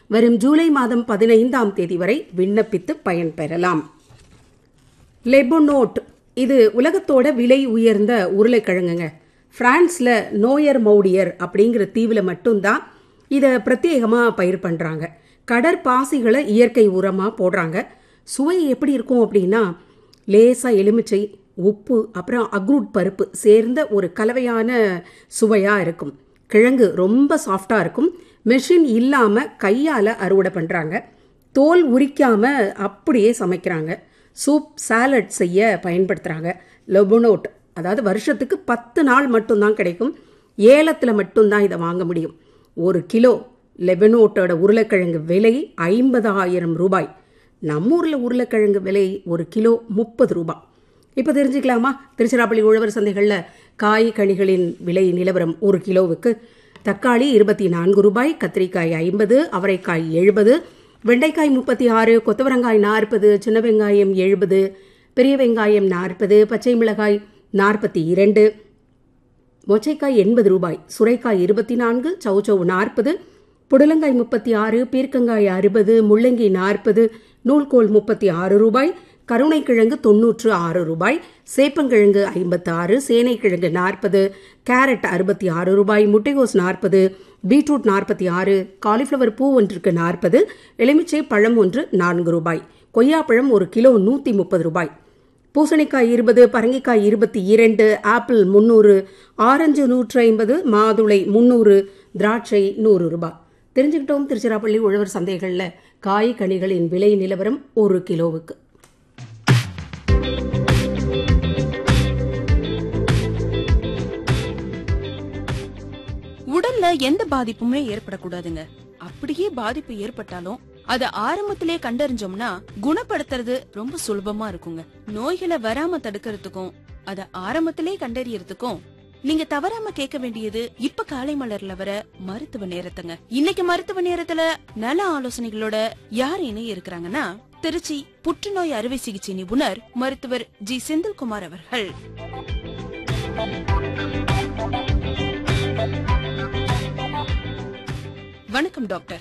வரும் ஜூலை மாதம் பதினைந்தாம் தேதி வரை விண்ணப்பித்து பயன்பெறலாம் லெபோனோட் இது உலகத்தோட விலை உயர்ந்த உருளைக்கிழங்குங்க பிரான்ஸ்ல நோயர் மௌடியர் அப்படிங்கிற தீவுல மட்டும்தான் இதை பிரத்யேகமாக பயிர் பண்ணுறாங்க கடற்பாசிகளை இயற்கை உரமாக போடுறாங்க சுவை எப்படி இருக்கும் அப்படின்னா லேசாக எலுமிச்சை உப்பு அப்புறம் அக்ரூட் பருப்பு சேர்ந்த ஒரு கலவையான சுவையாக இருக்கும் கிழங்கு ரொம்ப சாஃப்டாக இருக்கும் மெஷின் இல்லாமல் கையால் அறுவடை பண்ணுறாங்க தோல் உரிக்காம அப்படியே சமைக்கிறாங்க சூப் சாலட் செய்ய பயன்படுத்துகிறாங்க லெபனோட் அதாவது வருஷத்துக்கு பத்து நாள் மட்டும்தான் கிடைக்கும் ஏலத்தில் மட்டும்தான் இதை வாங்க முடியும் ஒரு கிலோ லெபனோட்டோட உருளைக்கிழங்கு விலை ஐம்பதாயிரம் ரூபாய் நம்ம ஊரில் உருளைக்கிழங்கு விலை ஒரு கிலோ முப்பது ரூபாய் இப்போ தெரிஞ்சுக்கலாமா திருச்சிராப்பள்ளி உழவர் சந்தைகளில் காய் கனிகளின் விலை நிலவரம் ஒரு கிலோவுக்கு தக்காளி இருபத்தி நான்கு ரூபாய் கத்திரிக்காய் ஐம்பது அவரைக்காய் எழுபது வெண்டைக்காய் முப்பத்தி ஆறு கொத்தவரங்காய் நாற்பது சின்ன வெங்காயம் எழுபது பெரிய வெங்காயம் நாற்பது பச்சை மிளகாய் நாற்பத்தி இரண்டு மொச்சைக்காய் எண்பது ரூபாய் சுரைக்காய் இருபத்தி நான்கு சவுச்சவு நாற்பது புடலங்காய் முப்பத்தி ஆறு பீர்க்கங்காய் அறுபது முள்ளங்கி நாற்பது நூல்கோல் முப்பத்தி ஆறு ரூபாய் கருணைக்கிழங்கு தொன்னூற்று ஆறு ரூபாய் சேப்பங்கிழங்கு ஐம்பத்தி ஆறு சேனைக்கிழங்கு நாற்பது கேரட் அறுபத்தி ஆறு ரூபாய் முட்டைகோஸ் நாற்பது பீட்ரூட் நாற்பத்தி ஆறு காலிஃப்ளவர் பூ ஒன்றுக்கு நாற்பது எலுமிச்சை பழம் ஒன்று நான்கு ரூபாய் கொய்யாப்பழம் ஒரு கிலோ நூற்றி முப்பது ரூபாய் பூசணிக்காய் இருபது பரங்கிக்காய் இருபத்தி இரண்டு ஆப்பிள் முந்நூறு ஆரஞ்சு நூற்று ஐம்பது மாதுளை முந்நூறு திராட்சை நூறு ரூபாய் தெரிஞ்சுக்கிட்டோம் திருச்சிராப்பள்ளி உழவர் சந்தைகளில் காய் கனிகளின் விலை நிலவரம் ஒரு கிலோவுக்கு உடல்ல எந்த பாதிப்புமே ஏற்படக்கூடாதுங்க அப்படியே பாதிப்பு ஏற்பட்டாலும் அத ஆரம்பத்திலே கண்டறிஞ்சோம்னா குணப்படுத்துறது ரொம்ப சுலபமா இருக்குங்க நோய்களை வராம தடுக்கிறதுக்கும் அத ஆரம்பத்திலே கண்டறியறதுக்கும் நீங்க தவறாம கேட்க வேண்டியது இப்ப காலை மலர்ல வர மருத்துவ நேரத்துங்க இன்னைக்கு மருத்துவ நேரத்துல நல ஆலோசனைகளோட யார் இணைய இருக்கிறாங்கன்னா திருச்சி புற்றுநோய் அறுவை சிகிச்சை நிபுணர் மருத்துவர் ஜி செந்தில்குமார் அவர்கள் வணக்கம் டாக்டர்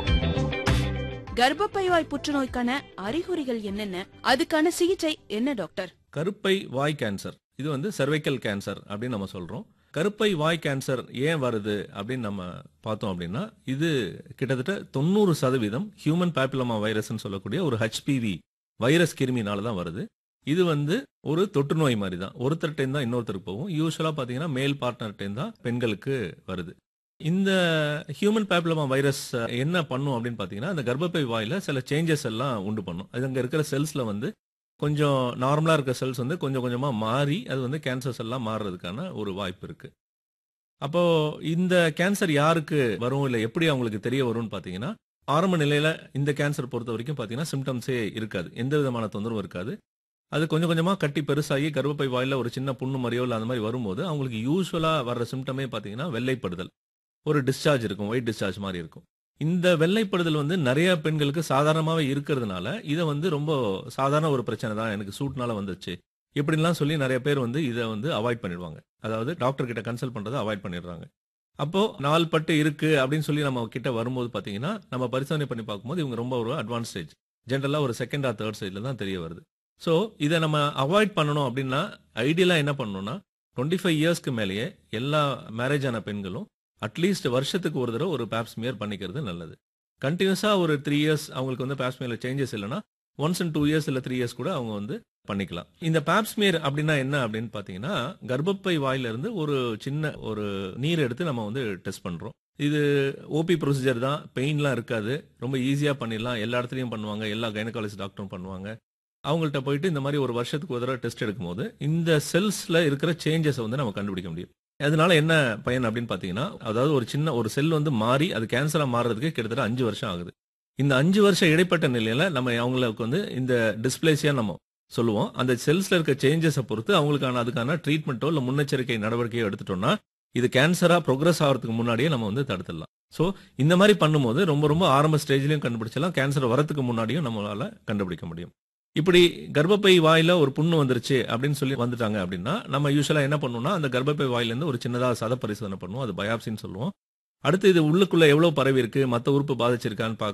கர்ப்பப்பைவாய் புற்றுநோய்க்கான அறிகுறிகள் என்னென்ன அதுக்கான சிகிச்சை என்ன டாக்டர் கருப்பை வாய் கேன்சர் இது வந்து cervical கேன்சர் அப்படின்னு நம்ம சொல்றோம் கருப்பை வாய் கேன்சர் ஏன் வருது அப்படின்னு நம்ம பார்த்தோம் அப்படின்னா இது கிட்டத்தட்ட தொண்ணூறு சதவீதம் ஹியூமன் பேப்பிலமா வைரஸ்னு சொல்லக்கூடிய ஒரு ஹெச்பிவி வைரஸ் கிருமினால தான் வருது இது வந்து ஒரு தொற்று நோய் மாதிரி தான் ஒருத்தர்கிட்ட தான் இன்னொருத்தருக்கு போகும் யூஸ்வலா பாத்தீங்கன்னா மேல் பார்ட்னர்கிட்ட தான் பெண்களுக்கு வருது இந்த ஹியூமன் பேப்லமா வைரஸ் என்ன பண்ணும் அப்படின்னு பாத்தீங்கன்னா அந்த கர்ப்பப்பை வாயில சில சேஞ்சஸ் எல்லாம் உண்டு பண்ணும் அது அங்க இருக்கிற செல்ஸ்ல வந்து கொஞ்சம் நார்மலா இருக்க செல்ஸ் வந்து கொஞ்சம் கொஞ்சமா மாறி அது வந்து கேன்சர்ஸ் எல்லாம் மாறுறதுக்கான ஒரு வாய்ப்பு இருக்கு அப்போ இந்த கேன்சர் யாருக்கு வரும் இல்ல எப்படி அவங்களுக்கு தெரிய வரும்னு பாத்தீங்கன்னா ஆரம்ப நிலையில இந்த கேன்சர் பொறுத்த வரைக்கும் பாத்தீங்கன்னா சிம்டம்ஸே இருக்காது எந்த விதமான தொந்தரவும் இருக்காது அது கொஞ்சம் கொஞ்சமா கட்டி பெருசாகி கர்ப்பப்பை வாயில ஒரு சின்ன புண்ணு மாதிரியோ இல்ல அந்த மாதிரி வரும்போது அவங்களுக்கு யூஸ்வலா வர்ற சிம்டமே பாத்தீங்கன்னா வெள்ளைப்படுதல் ஒரு டிஸ்சார்ஜ் இருக்கும் ஒயிட் டிஸ்சார்ஜ் மாதிரி இருக்கும் இந்த வெள்ளைப்படுதல் வந்து நிறைய பெண்களுக்கு சாதாரணமாவே இருக்கிறதுனால இதை வந்து ரொம்ப சாதாரண ஒரு பிரச்சனை தான் எனக்கு சூட்னால வந்துச்சு இப்படின்லாம் சொல்லி நிறைய பேர் வந்து இதை வந்து அவாய்ட் பண்ணிடுவாங்க அதாவது டாக்டர் கிட்ட கன்சல்ட் பண்றதை அவாய்ட் பண்ணிடுறாங்க அப்போ நாள் பட்டு இருக்கு அப்படின்னு சொல்லி நம்ம கிட்ட வரும்போது பாத்தீங்கன்னா நம்ம பரிசோதனை பண்ணி பார்க்கும்போது இவங்க ரொம்ப ஒரு அட்வான்ஸ் ஸ்டேஜ் ஜென்ரலா ஒரு செகண்ட் ஆர் தேர்ட் ஸ்டேஜ்ல தான் தெரிய வருது ஸோ இதை நம்ம அவாய்ட் பண்ணணும் அப்படின்னா ஐடியலா என்ன பண்ணணும்னா டுவெண்ட்டி ஃபைவ் இயர்ஸ்க்கு மேலேயே எல்லா மேரேஜ் ஆன பெண்களும் அட்லீஸ்ட் வருஷத்துக்கு ஒரு தடவை ஒரு பேப்ஸ்மியர் பண்ணிக்கிறது நல்லது கண்டினியூஸா ஒரு த்ரீ இயர்ஸ் அவங்களுக்கு வந்து பேப்ஸ்மியர்ல சேஞ்சஸ் இல்லைன்னா ஒன்ஸ் அண்ட் டூ இயர்ஸ் இல்ல த்ரீ இயர்ஸ் கூட அவங்க வந்து பண்ணிக்கலாம் இந்த பேப்ஸ்மியர் அப்படின்னா என்ன அப்படின்னு பாத்தீங்கன்னா கர்ப்பப்பை வாயில இருந்து ஒரு சின்ன ஒரு நீர் எடுத்து நம்ம வந்து டெஸ்ட் பண்றோம் இது ஓபி ப்ரொசீஜர் தான் பெயின்லாம் இருக்காது ரொம்ப ஈஸியா பண்ணிடலாம் எல்லா இடத்துலயும் பண்ணுவாங்க எல்லா கைனகாலஜி டாக்டரும் பண்ணுவாங்க அவங்கள்ட்ட போயிட்டு இந்த மாதிரி ஒரு வருஷத்துக்கு ஒரு தடவை டெஸ்ட் எடுக்கும்போது இந்த செல்ஸ்ல இருக்கிற சேஞ்சஸை வந்து நம்ம கண்டுபிடிக்க முடியும் அதனால என்ன பயன் அப்படின்னு பாத்தீங்கன்னா அதாவது ஒரு சின்ன ஒரு செல் வந்து மாறி அது கேன்சரா மாறுறதுக்கு கிட்டத்தட்ட அஞ்சு வருஷம் ஆகுது இந்த அஞ்சு வருஷம் இடைப்பட்ட நிலையில நம்ம அவங்களுக்கு வந்து இந்த டிஸ்பிளேசியா நம்ம சொல்லுவோம் அந்த செல்ஸ்ல இருக்க சேஞ்சஸை பொறுத்து அவங்களுக்கான அதுக்கான ட்ரீட்மெண்ட்டோ இல்ல முன்னெச்சரிக்கை நடவடிக்கையோ எடுத்துட்டோம்னா இது கேன்சரா ப்ரோக்ரஸ் ஆகிறதுக்கு முன்னாடியே நம்ம வந்து தடுத்துடலாம் ஸோ இந்த மாதிரி பண்ணும்போது ரொம்ப ரொம்ப ஆரம்ப ஸ்டேஜ்லயும் கண்டுபிடிச்சலாம் கேன்சர் வரதுக்கு முன்னாடியும் நம்மளால கண்டுபிடிக்க முடியும் இப்படி கர்ப்பப்பை வாயில ஒரு புண்ணு வந்துருச்சு அப்படின்னு சொல்லி வந்துட்டாங்க அப்படின்னா நம்ம யூஸ்வலா என்ன பண்ணுவோம்னா அந்த கர்ப்பப்பை வாயில இருந்து ஒரு சின்னதா சத பரிசோதனை பண்ணுவோம் அது பயாப்சின்னு சொல்லுவோம் அடுத்து இது உள்ளுக்குள்ள எவ்வளவு பரவி இருக்கு மத்த உறுப்பு பாதிச்சிருக்கான்னு பார்க்க